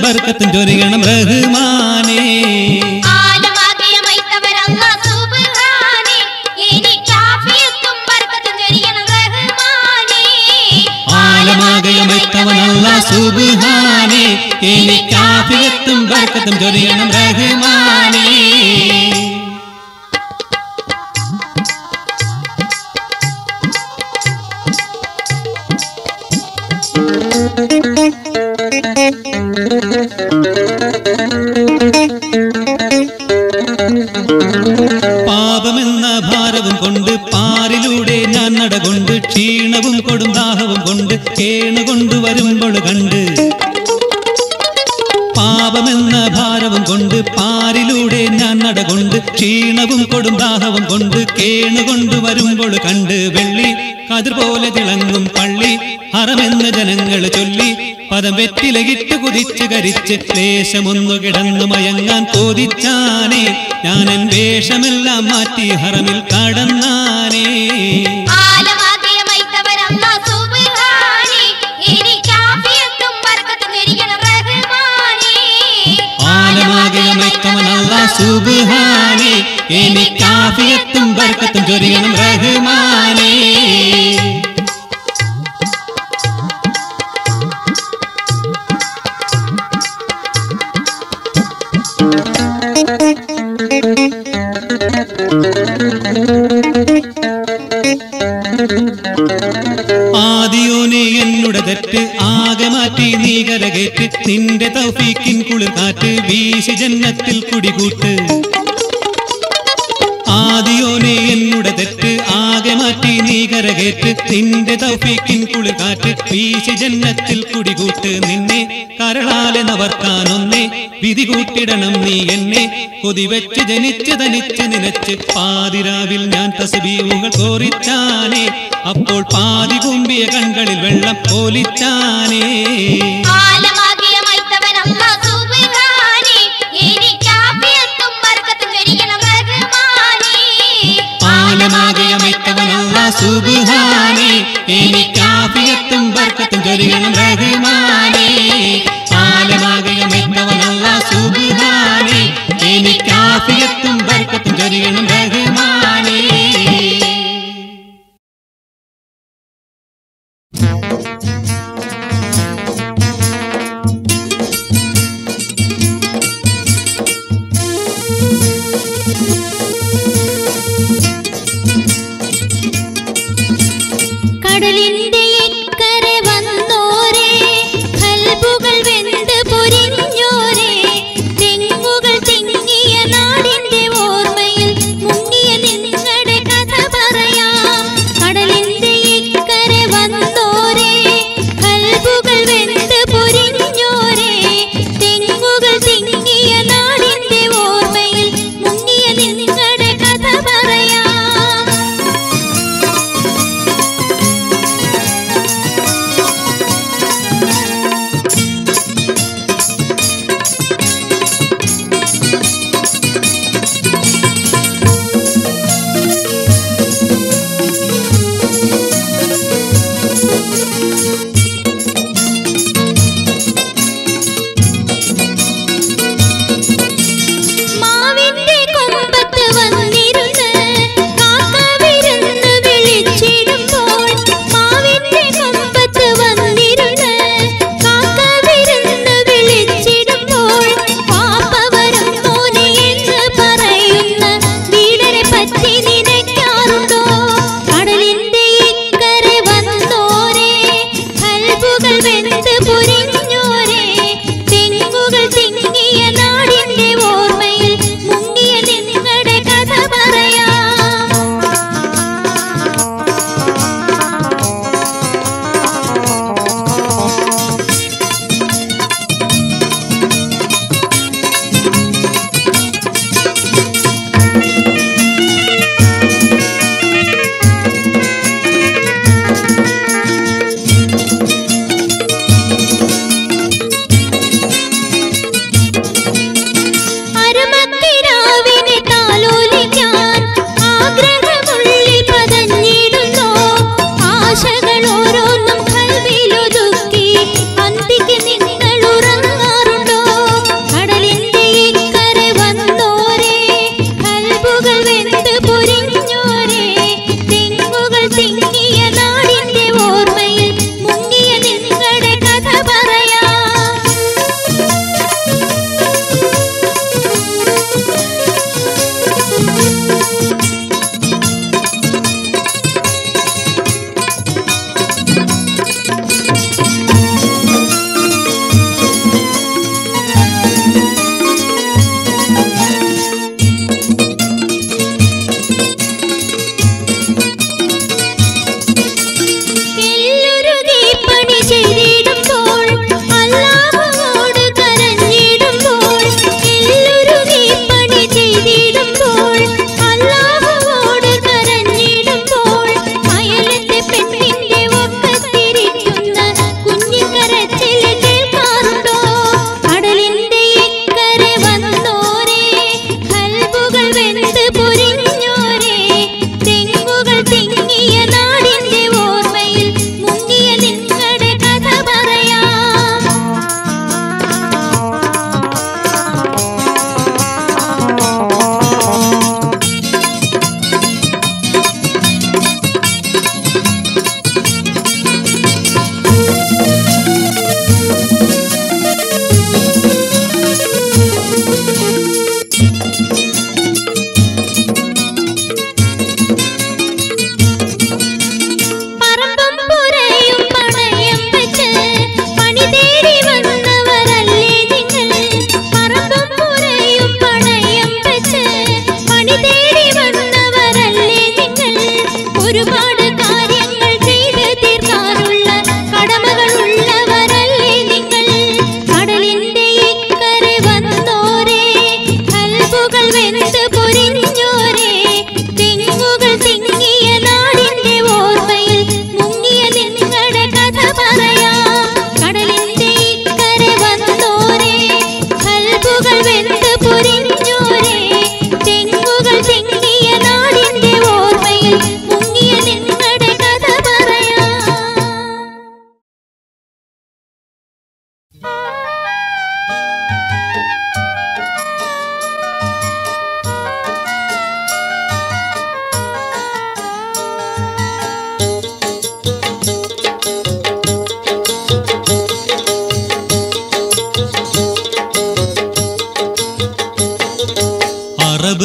ബർക്കത്തും ചൊരിയണം റഹ്മാനേ ആലമാകിയ മൈത്തവരല്ല സുബ്ഹാനേ എനിക്കാഫിയത്തും ബർക്കത്തും ചൊരിയണം റഹ്മാനേ ആലമാകയമൈത്തവനല്ല സുബ്ഹാനേ എനിക്കാഫിയത്തും ബർക്കത്തും ചൊരിയണം റഹ്മാനേ പാപമെന്ന ഭാരവും കൊണ്ട് പാറിലൂടെ ഞാൻ നടകൊണ്ട് ക്ഷീണവും കൊടും ദാഹവും കൊണ്ട് കേണുകൊണ്ട് വരുമ്പോൾ കണ്ട് പാപമെന്ന ഭാരവും കൊണ്ട് പാരിലൂടെ ഞാൻ നടകൊണ്ട് ക്ഷീണവും കൊടും ദാഹവും കൊണ്ട് കേണുകൊണ്ട് വരുമ്പോൾ കണ്ട് വെള്ളി കതിർ പോലെ തിളങ്ങും പള്ളി ഹറമെന്ന് ജനങ്ങൾ ചൊല്ലി പദം വെറ്റിലകിട്ട് കുതിച്ച് കരിച്ച് ലേശമൊന്നു കിടന്നു മയങ്ങാൻ കോതിച്ചാനേ ഞാൻ എൻ വേഷമെല്ലാം മാറ്റി ഹറമിൽ കടന്നാനേ ആലമാകിയ മൈത്തവരല്ല സുബ്ഹാനേ എനിക്കാഫിയത്തും ബർക്കത്തും ചൊരിയണം റഹ്മാനേ ആലമാകയമൈത്തവനല്ല സുബ്ഹാനേ എനിക്കാഫിയത്തും ബർക്കത്തും ചൊരിയണം റഹ്മാനേ ആദിയോനെ എന്നുടെ തെറ്റ് ആകെ മാറ്റി നീ കരകേറ്റ് നിന്റെ തൗഫീക്കിൻ കുളിർ കാറ്റ് വീശി ജന്നത്തിൽ കുടികൂട്ട് ആദിയോനെ എന്നുടെ തെറ്റ് ആകെ മാറ്റി നീ കരകേറ്റ് നിന്റെ തൗഫീക്കിൻ കുളിർ കാറ്റ് വീശി ജന്നത്തിൽ കുടികൂട്ട് നിന്നെ കരളാലെ നവർക്കാനൊന്നേ വിധി കൂട്ടിടണം നീ എന്നെ കൊതിവെച്ച് ജനിച്ച് തനിച്ച് നിനച്ച് പാതിരാവിൽ ഞാൻ തസ്ബീഹുകൾ കോറിച്ചാനേ അപ്പോൾ പാതി കുമ്പിയ കൺകളിൽ വെള്ളം പോലിച്ചാനേ ആലമാകിയ മൈത്തവരല്ല സുബ്ഹാനേ എനിക്കാഫിയത്തും ബർക്കത്തും ചൊരിയണം റഹ്മാനേ ആലമാകയമൈത്തവനല്ല സുബ്ഹാനേ എനിക്കാഫിയത്തും ബർക്കത്തും ചൊരിയണം റഹ്മാനേ ആലമാകയമൈത്തവനല്ല സുബ്ഹാനേ എനിക്കാഫിയത്തും ബർക്കത്തും ചൊരിയണം റഹ്മാനേ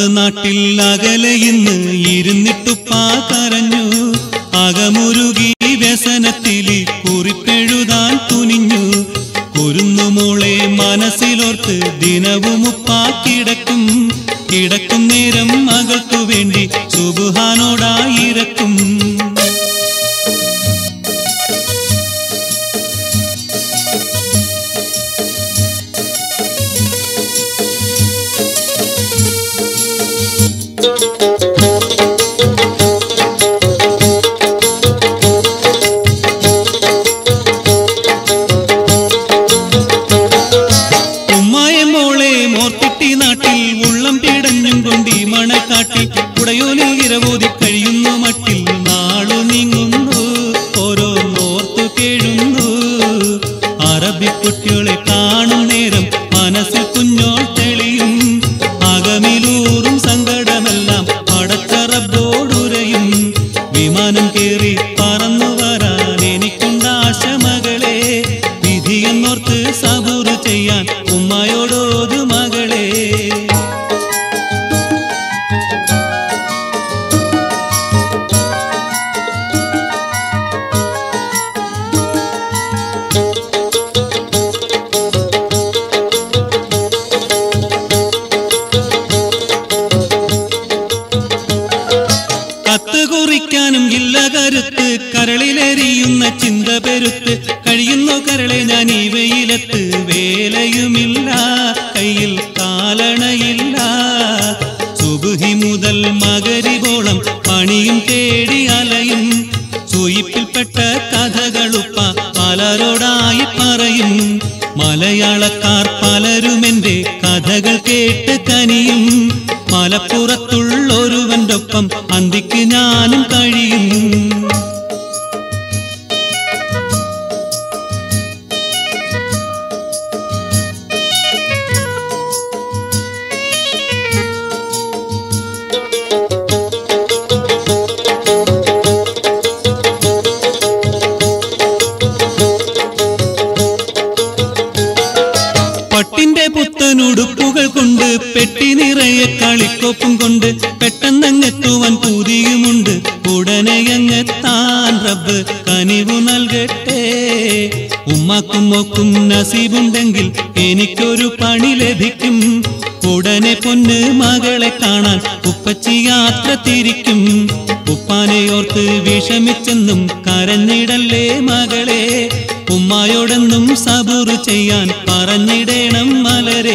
അറബ് നാട്ടിൽ അകലെ ഇന്ന് ഇരുന്നിട്ടുപ്പാ കരഞ്ഞു അകമുരുകി വ്യസനത്തിലി കുറിപ്പെഴുതാൻ തുനിഞ്ഞു കുരുന്നുമോളെ മനസ്സിലോർത്ത് ദിനവും ഉപ്പാ കിടക്കും കിടക്കും നേരം മകൾക്കു വേണ്ടി സുബുഹാനോടായിരക്കും ഉമ്മായ മോളെ മോർത്തിട്ടി നാട്ടിൽ ഉള്ളം പിടഞ്ഞും കൊണ്ടി മണക്കാട്ടിൽ കുടയോലിൽ ഇരവോതി കഴിയുന്നു മട്ടിൽ നാളു നീങ്ങുന്നു ഓരോ നോർത്തു കേഴുന്നു അറബിക്കുട്ടികളെ കാണും നേരം മനസ്സിൽ കുഞ്ഞോൾ തെളിയും അകമിലൂറും സങ്കടമെല്ലാം പടച്ചറബോടുരയും വിമാനം കേറി പറന്നു വരാൻ എനിക്കുണ്ടാശ മകളെ വിധിയെന്നോർത്ത് സബൂറ് ചെയ്യാൻ ഉമ്മയോടോതു മകളെ കത്ത് കുറിക്കാനും ഇല്ല കരുത്ത് കരളിലെരിയുന്ന ചിന്ത പെരുത്ത് കഴിയുന്നു കരളെ ഞാൻ ഈ വെയിലത്ത് വേലയുമില്ല കയ്യിൽ കാലണയില്ല സുബുഹി മുതൽ മകരിവോളം പണിയും തേടി അലയും സൂയിപ്പിൽപ്പെട്ട കഥകളുപ്പ പലരോടായി പറയും മലയാളക്കാർ പലരുമെന്റെ കഥകൾ കേട്ട് കനിയും മലപ്പുറത്തുള്ളൊരുവന്റെ ഒപ്പം അന്തിക്ക് ഞാനും കഴിയും പട്ടിന്റെ പുത്തനുടുപ്പുകൾ കൊണ്ട് പെട്ടി നിറയെ കളിക്കൊപ്പും കൊണ്ട് പെട്ടെന്നങ്ങെത്തുവാൻ പൂതിയുമുണ്ട് ഉടനെ അങ്ങെത്താൻ റബ്ബ് കനിവു നൽകട്ടെ ഉമ്മാക്കും മോക്കും നസീബുണ്ടെങ്കിൽ എനിക്കൊരു പണി ലഭിക്കും ഉടനെ പൊന്ന് മകളെ കാണാൻ ഉപ്പച്ചി യാത്ര തിരിക്കും ഉപ്പാനെയോർത്ത് വിഷമിച്ചെന്നും കരഞ്ഞിടല്ലേ മകളെ ഉമ്മായോടെന്നും സബൂറ് ചെയ്യാൻ പറഞ്ഞിടേണം മലരേ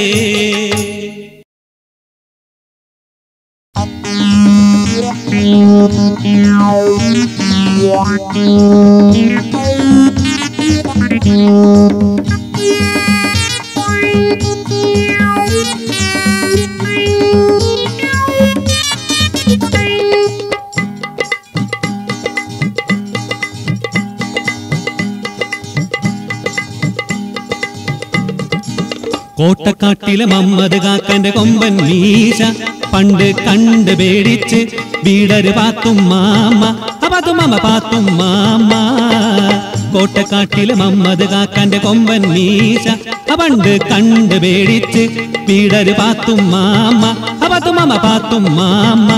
കോട്ടക്കാട്ടിലെ മമ്മദ് കാക്കന്റെ കൊമ്പൻ മീശ പണ്ട് കണ്ട് പേടിച്ച് വീടര് പാത്തും മാമ അപതും മമ പാത്തും മാമ കോട്ടക്കാട്ടിലെ മമ്മദ് കാക്കന്റെ കൊമ്പൻ മീശ പണ്ട് കണ്ട് പേടിച്ച് വീടര് പാത്തും മാമ അപതും മമ പാത്തും മാമ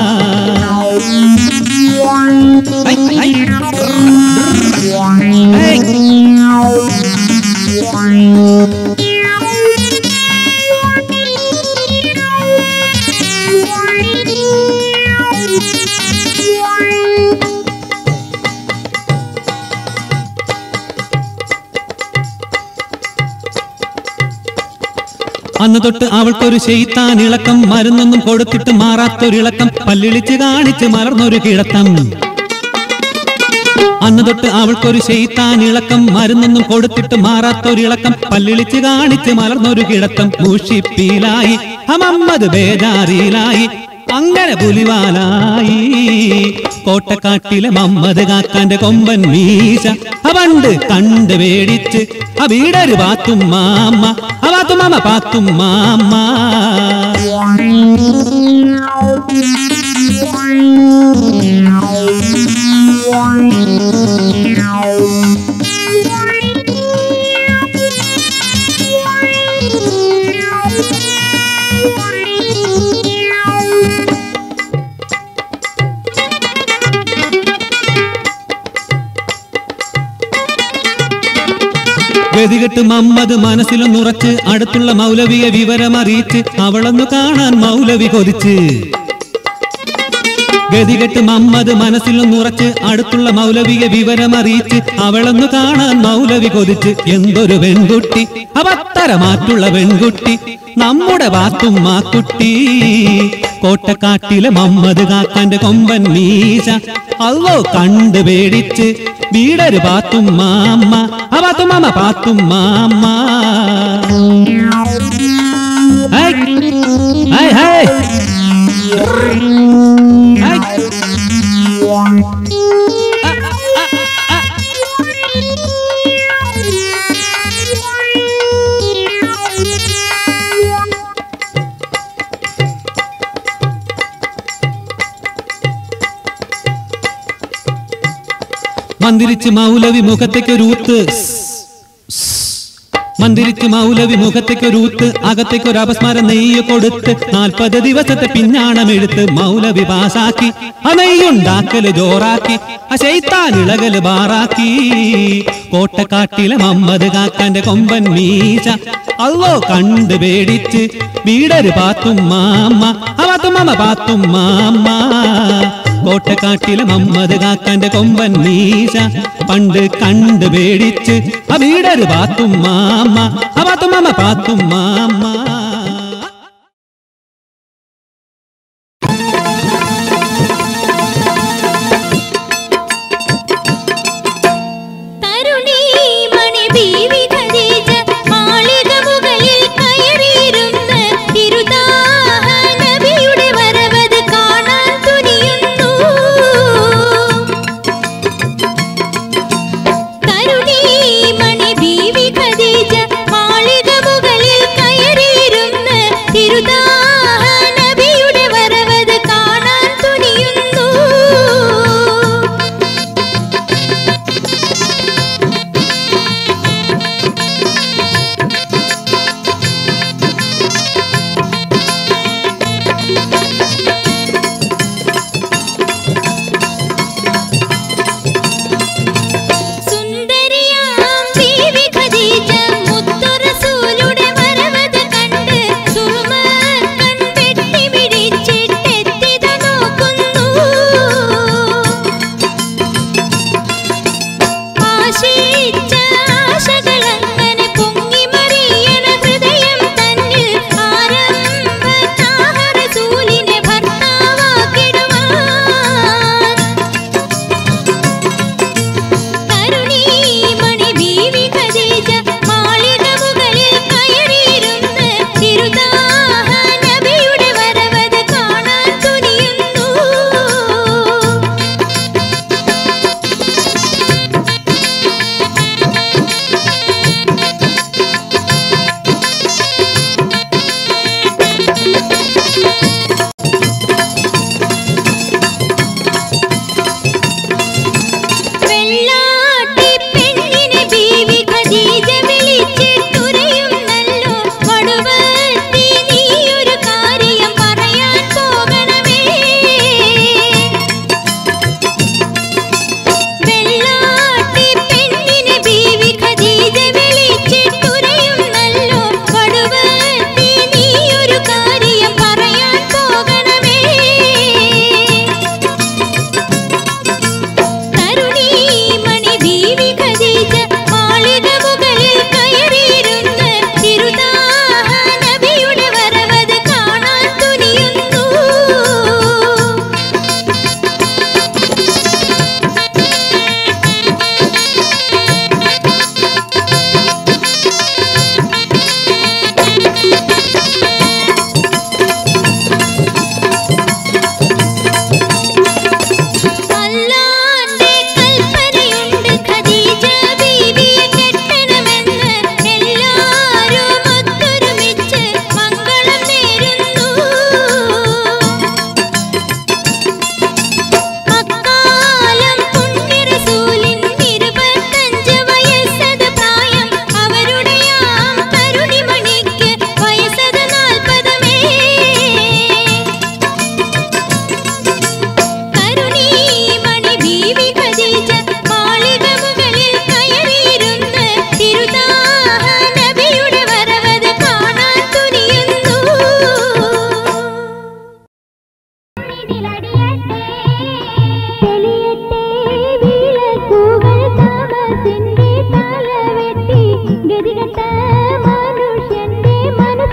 ഐ, ഐ. ഐ. അന്ന് തൊട്ട് അവൾക്കൊരു ചെയ്ത്താൻ ഇളക്കം മരുന്നൊന്നും കൊടുത്തിട്ട് മാറാത്തൊരിളക്കം പല്ലിളിച്ച് കാണിച്ച് മലർന്നൊരു കിടത്തം അന്ന് തൊട്ട് അവൾക്കൊരു ചെയ്ത്താൻ ഇളക്കം മരുന്നൊന്നും കൊടുത്തിട്ട് മാറാത്തൊരിളക്കം പല്ലിളിച്ച് കാണിച്ച് മലർന്നൊരു കിടത്തം മൂഷിപ്പീലായി ഹമമ്മദ് ബേജാറിയിലായി അങ്ങനെ പുലിവാലായി കോട്ടക്കാട്ടിലെ മമ്മദ് കാക്കാന്റെ കൊമ്പൻ മീശ അവണ്ട് കണ്ട് പേടിച്ച് ആ വീടൊരു പാത്തും മാമ്മ ആ പാത്തും മാമ പാത്തും മാമ്മ Thank you. ഗതികെട്ട് മമ്മദ് മനസ്സിലൊന്നുറച്ച് അടുത്തുള്ള മൗലവിയെ വിവരമറിയിച്ച് അവളൊന്നു കാണാൻ മൗലവി കൊതിച്ച് ഗതികെട്ട് മമ്മദ് മനസ്സിലൊന്നുറച്ച് അടുത്തുള്ള മൗലവിയെ വിവരമറിയിച്ച് അവളൊന്നു കാണാൻ മൗലവി കൊതിച്ച് എന്തൊരു പെൺകുട്ടി അവത്തരമാറ്റുള്ള പെൺകുട്ടി നമ്മുടെ വാത്തും മാക്കുട്ടി കോട്ടക്കാട്ടിലെ മമ്മദ് കാക്കാന്റെ കൊമ്പൻ മീശ അല്ലോ കണ്ട് പേടിച്ച് വീടര് പാത്തും മാമ്മ ആ പാത്തും മാമ പാത്തും മാമ്മ ഹൈ ഹൈ ഹൈ ഹൈ മന്ദിരിച്ച് മൗലവി മുഖത്തേക്കൊരൂത്ത് മന്ദിരിച്ച് മൗലവി മുഖത്തേക്കൊരൂത്ത് അകത്തേക്കൊരു അപസ്മാരം നെയ്യ് കൊടുത്ത് നാൽപ്പത് ദിവസത്തെ പിന്നാണമെടുത്ത് മൗലവി പാസാക്കി ആ നെയ്യുണ്ടാക്കല് ജോറാക്കി ആ ശൈത്താൻ ഇളകല് ബാറാക്കി കോട്ടക്കാട്ടിലെ മമ്മദ് കാക്കാന്റെ കൊമ്പൻ മീശ അല്ലോ കണ്ട് പേടിച്ച് വീടര് പാത്തും മാമ്മ ആ പാത്തും മാമ പാത്തും മാമ്മ കോട്ടക്കാട്ടിലെ മമ്മദ് കാക്കാന്റെ കൊമ്പൻ മീശ പണ്ട് കണ്ട് പേടിച്ച് ആ വീടര് പാത്തും മാമ്മ ആ പാത്തും മാമ പാത്തും മാമ്മ തരുണീമണി ബീവി ഖദീജ മാളിക മുകളിൽ കയറിയിരുന്ന് തിരുദാഹ നബിയുടെ വരവത് കാണാൻ തുനിയുന്നു തരുണീമണി ബീവി ഖദീജ മാളിക മുകളിൽ കയറിയിരുന്ന്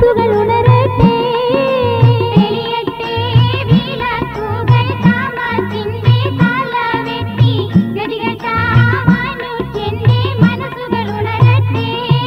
മനസ്സുകൾ ഉണരട്ടെ തെളിയട്ടെ വിളക്കുകൾ താമസിന്റെ തലവെട്ടി ഗതികെട്ട മനുഷ്യന്റെ മനസ്സുകൾ ഉണരട്ടെ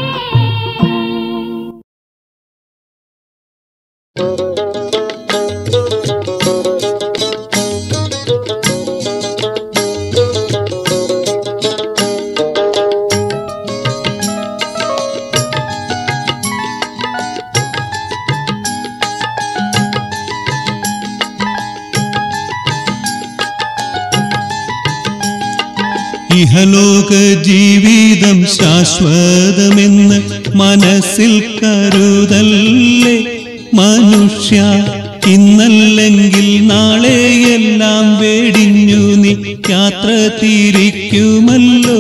ഇഹലോക ജീവിതം ശാശ്വതമെന്ന് മനസ്സിൽ കരുതല്ലേ മനുഷ്യ ഇന്നല്ലെങ്കിൽ നാളെയെല്ലാം വേടിഞ്ഞു നീ യാത്ര തിരിക്കുമല്ലോ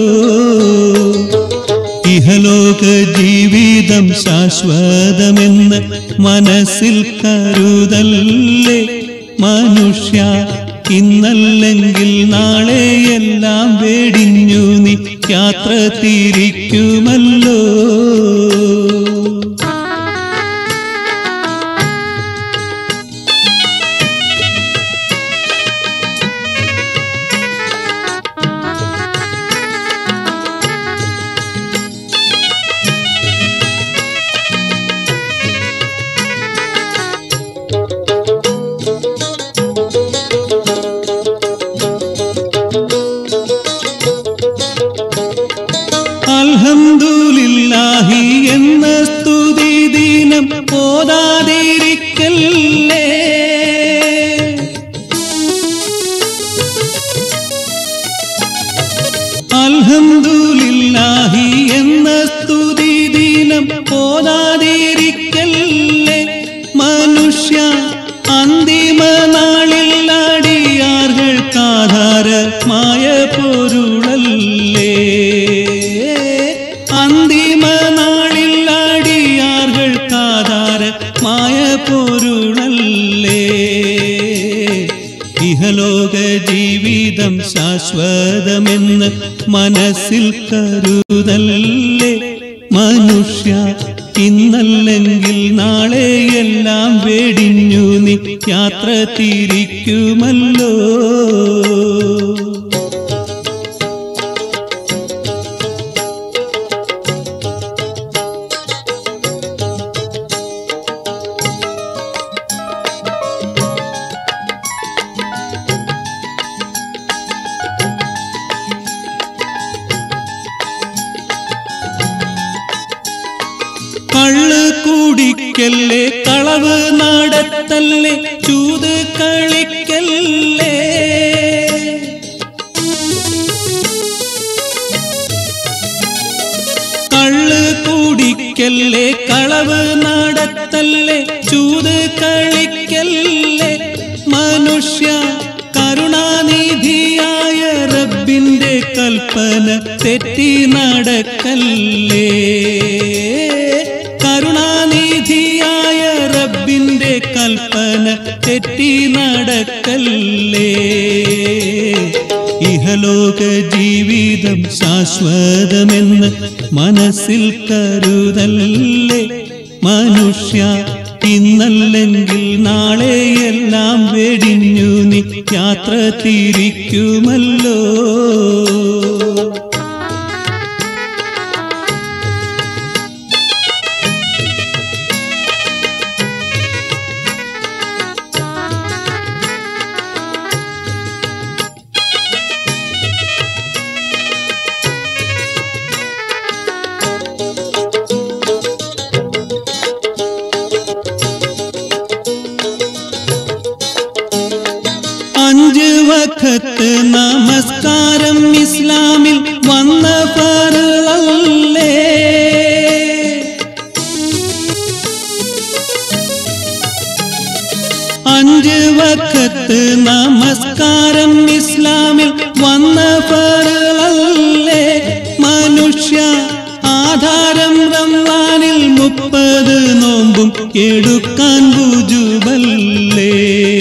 ഇഹലോക ജീവിതം ശാശ്വതമെന്ന് മനസ്സിൽ കരുതല്ലേ മനുഷ്യ ഇന്നല്ലെങ്കിൽ നാളെയെല്ലാം വേടിഞ്ഞു നീ യാത്ര തിരിക്കുമല്ലോ അൽഹംദുലില്ലാഹി എന്ന സ്തുതി ദിനം പോതാതിരിക്കല്ലേ അൽഹംദുലില്ലാഹി എന്ന സ്തുതി ദിനം പോതാതിരിക്കല്ലേ മനുഷ്യ അന്തിമ നാളിൽ അടിയാർകൾക്കാധാരമായ പൊരുളല്ലേ അന്തിമ നാളിൽ അടിയാർകൾക്കാധാരമായ പൊരുളല്ലേ ഇഹലോക ജീവിതം ശാശ്വതമെന്ന് മനസ്സിൽ കരുതല്ലേ മനുഷ്യ ഇന്നല്ലെങ്കിൽ നാളെയെല്ലാം വേടിഞ്ഞു നീ യാത്ര തിരിക്കുമല്ലോ കള്ള് കുടിക്കല്ലേ കളവ് നടത്തല്ലേ ചൂത് കളിക്കല്ലേ കള്ള് കുടിക്കല്ലേ കളവ് നടത്തല്ലേ ചൂത് കളിക്കല്ലേ മനുഷ്യ കരുണാനിധിയായ റബ്ബിന്റെ കൽപ്പന തെറ്റി നടക്കല്ലേ കരുണാനിധിയായ റബ്ബിന്റെ കൽപ്പന തെറ്റി നടക്കല്ലേ ഇഹലോക ജീവിതം ശാശ്വതമെന്ന് മനസ്സിൽ കരുതല്ലേ മനുഷ്യ ഇന്നല്ലെങ്കിൽ നാളെയെല്ലാം വെടിഞ്ഞു നീ യാത്ര തിരിക്കുമല്ലോ അഞ്ച് വഖത്ത് നമസ്കാരം ഇസ്ലാമിൽ വന്ന ഫറലല്ലേ അഞ്ച് വഖത്ത് നമസ്കാരം ഇസ്ലാമിൽ വന്ന ഫറലല്ലേ മനുഷ്യ ആധാരം റംസാനിൽ മുപ്പത് നോമ്പും എടുക്കാൻ ബുജുബല്ലേ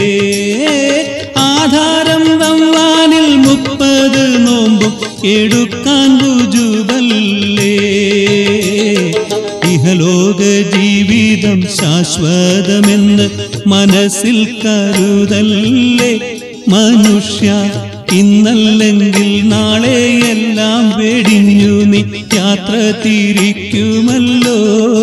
ആധാരം റംസാനിൽ മുപ്പത് നോമ്പും എടുക്കാൻ ബുജുബല്ലേ ഇഹലോക ഇഹലോക ജീവിതം ശാശ്വതമെന്ന് മനസ്സിൽ കരുതല്ലേ മനുഷ്യ ഇന്നല്ലെങ്കിൽ നാളെ എല്ലാം വെടിഞ്ഞു നീ യാത്ര തിരിക്കുമല്ലോ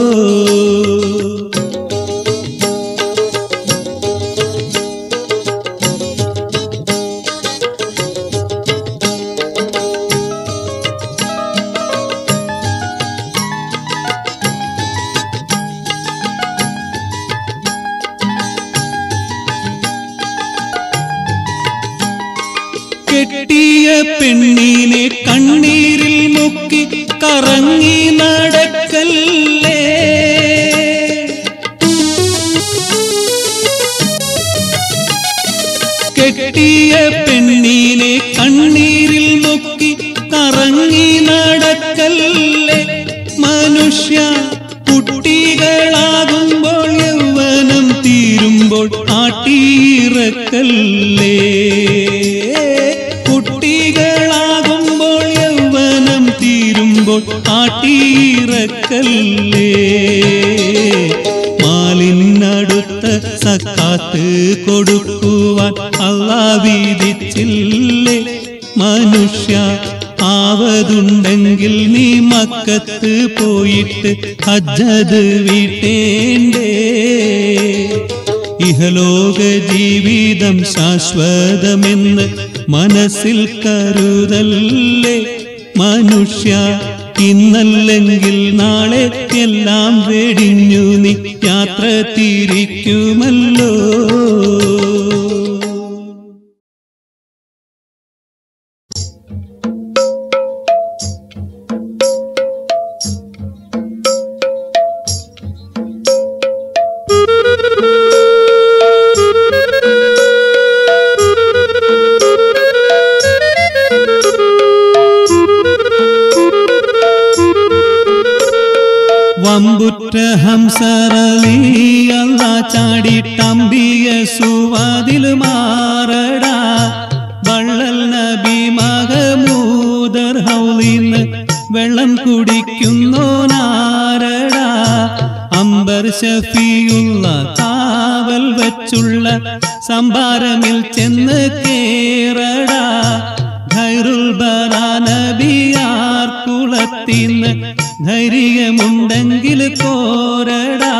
കെട്ടിയ പെണ്ണിനെ കണ്ണീരിൽ മുക്കി കറങ്ങി നടക്കല്ലേ കെട്ടിയ പെണ്ണിനെ കണ്ണീരിൽ മുക്കി കറങ്ങി നടക്കല്ലേ മനുഷ്യ കുട്ടികളാകുമ്പോൾ യൗവനം തീരുമ്പോൾ ആട്ടിയിറക്കല്ലേ കുട്ടികളാകുമ്പോൾ യൗവനം തീരുമ്പോൾ ആട്ടിയിറക്കല്ലേ മാലിനടുത്ത് സക്കാത്ത് കൊടുക്കുവാൻ അള്ളാ വീതിച്ചില്ലേ മനുഷ്യ ആവതുണ്ടെങ്കിൽ നീ മക്കത്ത് പോയിട്ട് ഹജ്ജത് വീട്ടേണ്ടേ ഇഹലോക ജീവിതം ശാശ്വതമെന്ന് മനസ്സിൽ കരുതല്ലേ മനുഷ്യ ഇന്നല്ലെങ്കിൽ നാളെ എല്ലാം വെടിഞ്ഞു നീ യാത്ര തിരിക്കുമല്ലോ വമ്പുറ്റ ഹംസറലി അല്ല ചാടിട്ടമ്പിയ സുവാതിൽ മാറടാ വള്ളൽ നബി മഹമൂദർ ഹൗലിന്ന് വെള്ളം കുടിക്കുന്നോനാരടാ അംബർ ഷഫിയുള്ള കാവൽ വച്ചുള്ള സംഭാരമിൽ ചെന്ന് കേറടാ ഖൈറുൽ ബറാനബിയാർ കുളത്തിന്ന് ധൈര്യമുണ്ടെങ്കിൽ കോരടാ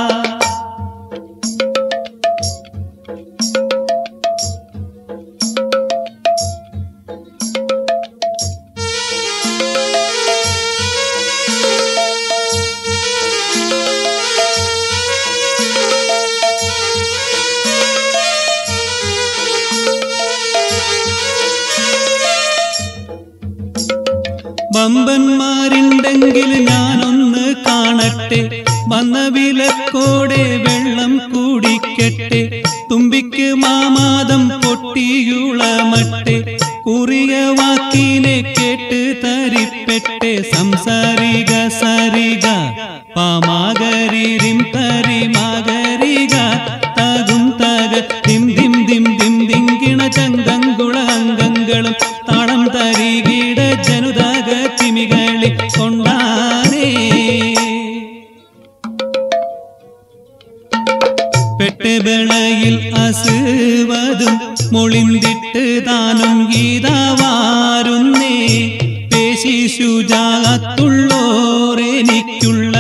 വമ്പന്മാരുണ്ടെങ്കിൽ ഞാനൊന്ന് കാണട്ടെ വന്ന വിലക്കോടെ വെള്ളം കുടിക്കട്ടെ തുമ്പിക്ക് മാമാദം പൊട്ടിയുളമട്ടെ കുറിയ വാക്കിനെ കേട്ട് തരിപ്പെട്ടെ സംസാരിക സരിക പാമാകരിരിം തരി മാകരിക തകും തക ദിം ദിം ദിം ദിം ദിങ്കിണ ചങ്കങ്കുള അംഗങ്ങളും താളം തരികിട ജനുതക തിമികളി കൊണ്ടാനേ പെട്ടുബളയിൽ അസുവതും മൊളിന്തിട്ട് താനും ഗീതവാരുന്നേ പേശി ശുചാത്തുള്ളോരെനിക്കുള്ള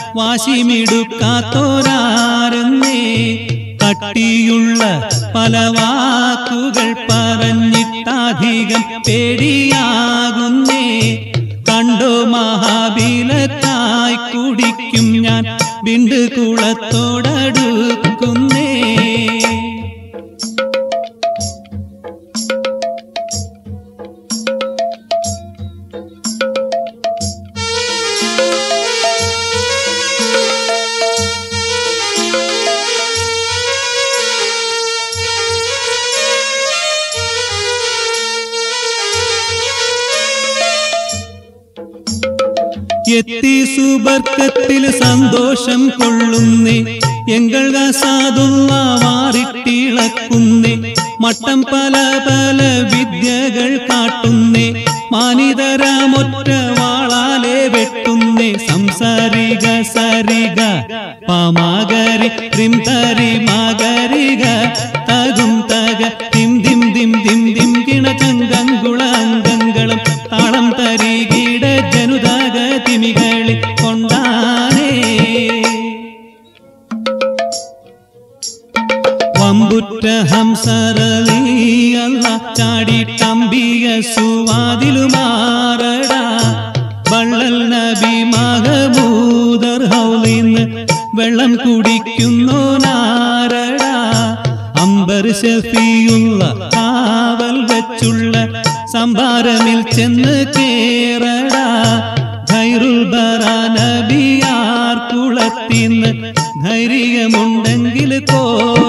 വാശിമിടുക്കാത്തോരാരുന്നേ കട്ടിയുള്ള പല വാക്കുകൾ പറഞ്ഞിട്ടധികം പേടിയാകുന്നേ കണ്ടോ മഹാബീലത്തായി കുടിക്കും ഞാൻ ബിണ്ട് കുളത്തോടടുക്കുന്നേ എത്തി സുബർക്കത്തിൽ സന്തോഷം കൊള്ളുന്നേ എങ്കൾ സാധുള്ള മാറിട്ടിളക്കുന്നേ മട്ടം പല പല വിദ്യകൾ കാട്ടുന്നേ മാനിതരാമൊറ്റ വാളാലെ വെട്ടുന്നേ സംസാരിക സ തരിക പാമാകരി റിം തരി മാകരിക തകും തക തിം ദിം ദിം ദിം ദിം കിണ ചങ്കങ്കുള അംഗങ്ങളും താളം തരികിട ജനുതാക തിമികളിൽ കൊണ്ടാനേ വമ്പുറ്റ ഹംസരളിയല്ല ചാടിട്ടമ്പിയ സുവാതിലുമാറട വള്ളൽ നബി മഹമൂദർ ഹൗലിന്ന് വെള്ളം കുടിക്കുന്നു നാരട അമ്പർ ഷഫിയുള്ള കാവൽ വെച്ചുള്ള സംഭാരമിൽ ചെന്ന് കേറട ഖൈറുൽ ബറ നബിയാർ കുളത്തിന്ന് ധൈര്യമുണ്ടെങ്കിൽ കോ